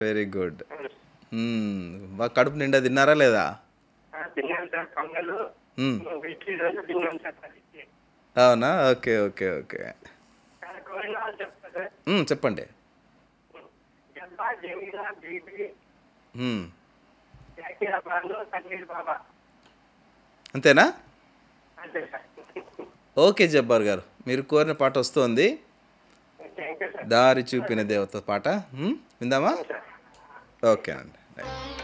Very good బాగా కడుపు నిండా తిన్నారా లేదా ఆ, తిన్నాను సార్ పొంగలు మ్మ్. ఇడ్లీ దోశ తిన్నాను సార్ పది ఇడ్లీ. అవునా ఓకే ఓకే ఓకే సార్ కోరిన వాళ్ళు చెప్తారు సార్ మ్మ్, చెప్పండి జబ్బా జమీలా బీబీ మ్మ్. జాకీరాబాద్ సన్నీర్ బాబా అంతేనా అంతే సార్ ఓకే జబ్బార్ గారు మీరు కోరిన పాట వస్తుంది థ్యాంక్ యూ సార్ దారి చూపిన దేవత పాట మ్మ్? విందామా సార్ ఓకే అండి రైట్